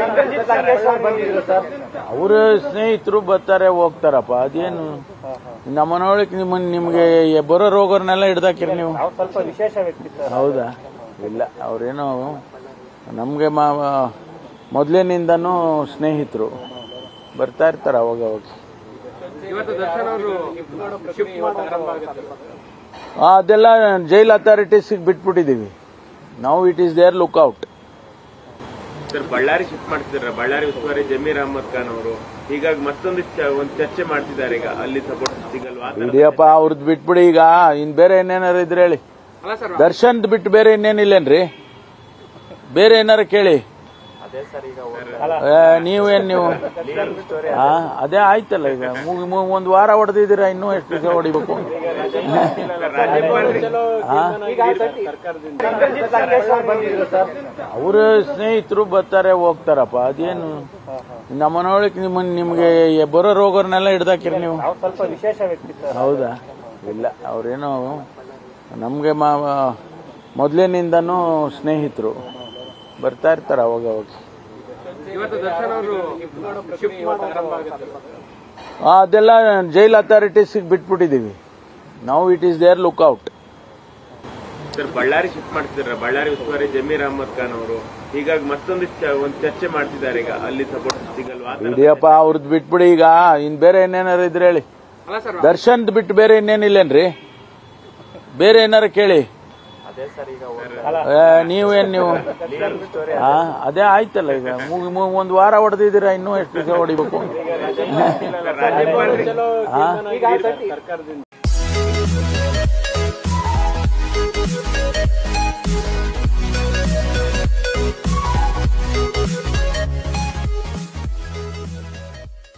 ಅವ್ರ ಸ್ನೇಹಿತರು ಬರ್ತಾರೆ ಹೋಗ್ತಾರಪ್ಪ ಅದೇನು ನಮ್ಮನೊಳಗೆ ನಿಮ್ಮ ನಿಮ್ಗೆ ಬರೋ ರೋಗರ್ನೆಲ್ಲ ಹಿಡ್ದಾಕಿರಿ ನೀವು ನಾವು ಸ್ವಲ್ಪ ವಿಶೇಷ ವ್ಯಕ್ತಿ ಸರ್ ಹೌದಾ ಇಲ್ಲ ಅವ್ರೇನೋ ನಮಗೆ ಮಾ ಮೊದಲಿನಿಂದನೂ ಸ್ನೇಹಿತರು ಬರ್ತಾ ಇರ್ತಾರೆ ಅವಾಗ ಅವಾಗ ಇವತ್ತು ದರ್ಶನ್ ಅವರು ಶಿಫ್ಟ್ ಆ, ಅದೆಲ್ಲ ಜೈಲ್ ಅಥಾರಿಟೀಸ್ಗೆ ಬಿಟ್ಬಿಟ್ಟಿದೀವಿ ನಾವು it is there lookout sir Ballari shift ಮಾಡ್ತಿದ್ದಾರೆ ಬಳ್ಳಾರಿ ಉಸ್ತುವಾರಿ ಜಮೀರ್ ಅಹಮದ್ ಖಾನ್ ಅವರು ಹೀಗಾಗಿ ಮತ್ತೊಂದು ಚ- ಒಂದು ಚರ್ಚೆ ಮಾಡ್ತಿದ್ದಾರೆ ಈಗ ಅಲ್ಲಿ ಸಪೋರ್ಟ್ ಸಿಗಲ್ವಾ ಆ ಥರ- ಇಡಿಯಪ್ಪ ಅವ್ರದ್ದು ಬಿಟ್ಬಿಡಿ ಈಗ ಇನ್ ಬೇರೆ ಏನೇನಾರು ಇದ್ರೆ ಹೇಳಿ ಅಲ್ಲ ಸರ್ ದರ್ಶನ್ದ್ ಬಿಟ್ಟು ಬೇರೆ ಇನ್ನೇನಿಲ್ಲೇನ್ರಿ ಬೇರೆ ಏನಾರ ಕೇಳಿ ಅದೇ ಸರ್ ಈಗ ಏ, ನೀವೇನ್ ನೀವು ಆ, ಅದೇ ಆಯ್ತಲ್ಲ ಈಗ ಮುಗ್- ಮುಗ್- ಒಂದ್ ವಾರ ಹೊಡೆದಿದ್ದೀರಾ ಇನ್ನೂ ಎಷ್ಟು ದಿವಸ ಹೊಡಿಬೇಕು ಆ? ಅವ್ರ ಸ್ನೇಹಿತರು ಬರ್ತಾರೆ ಹೋಗ್ತಾರಪ್ಪ ಅದೇನು ನಮ್ಮನೊಳಗೆ ನಿಮ್ಮ ನಿಮ್ಗೆ ಬರೋ ರೋಗರ್ನೆಲ್ಲ ಹಿಡ್ದಾಕಿರಿ ನೀವು ನಾವು ಸ್ವಲ್ಪ ವಿಶೇಷ ವ್ಯಕ್ತಿ ಸರ್ ಹೌದಾ ಇಲ್ಲ ಅವ್ರೇನೋ ನಮಗೆ ಮಾ ಮೊದಲಿನಿಂದನೂ ಸ್ನೇಹಿತರು ಬರ್ತಾ ಇರ್ತಾರೆ ಅವಾಗ ಅವಾಗ ಇವತ್ತು ದರ್ಶನ್ ಅವರು ಶಿಫ್ಟ್ ಆ, ಅದೆಲ್ಲ ಜೈಲ್ ಅಥಾರಿಟೀಸ್ಗೆ ಬಿಟ್ಬಿಟ್ಟಿದೀವಿ ನಾವು it is there lookout sir Ballari shift ಮಾಡ್ತಿದ್ದಾರೆ ಬಳ್ಳಾರಿ ಉಸ್ತುವಾರಿ ಜಮೀರ್ ಅಹಮದ್ ಖಾನ್ ಅವರು ಹೀಗಾಗಿ ಮತ್ತೊಂದು ಚ- ಒಂದು ಚರ್ಚೆ ಮಾಡ್ತಿದ್ದಾರೆ ಈಗ ಅಲ್ಲಿ ಸಪೋರ್ಟ್ ಸಿಗಲ್ವಾ ಆ ಥರ- ಇಡಿಯಪ್ಪ ಅವ್ರದ್ದು ಬಿಟ್ಬಿಡಿ ಈಗ ಇನ್ ಬೇರೆ ಏನೇನಾರು ಇದ್ರೆ ಹೇಳಿ ಅಲ್ಲ ಸರ್ ದರ್ಶನ್ದ್ ಬಿಟ್ಟು ಬೇರೆ ಇನ್ನೇನಿಲ್ಲೇನ್ರಿ ಬೇರೆ ಏನಾರ ಕೇಳಿ ಅದೇ ಸರ್ ಈಗ ಏ, ನೀವೇನ್ ನೀವು ಆ, ಅದೇ ಆಯ್ತಲ್ಲ ಈಗ ಮುಗ್- ಮುಗ್- ಒಂದ್ ವಾರ ಹೊಡೆದಿದ್ದೀರಾ ಇನ್ನೂ ಎಷ್ಟು ದಿವಸ ಹೊಡಿಬೇಕು ರಾಜ್ಯಪಾಲರಿಗೆ ಆ?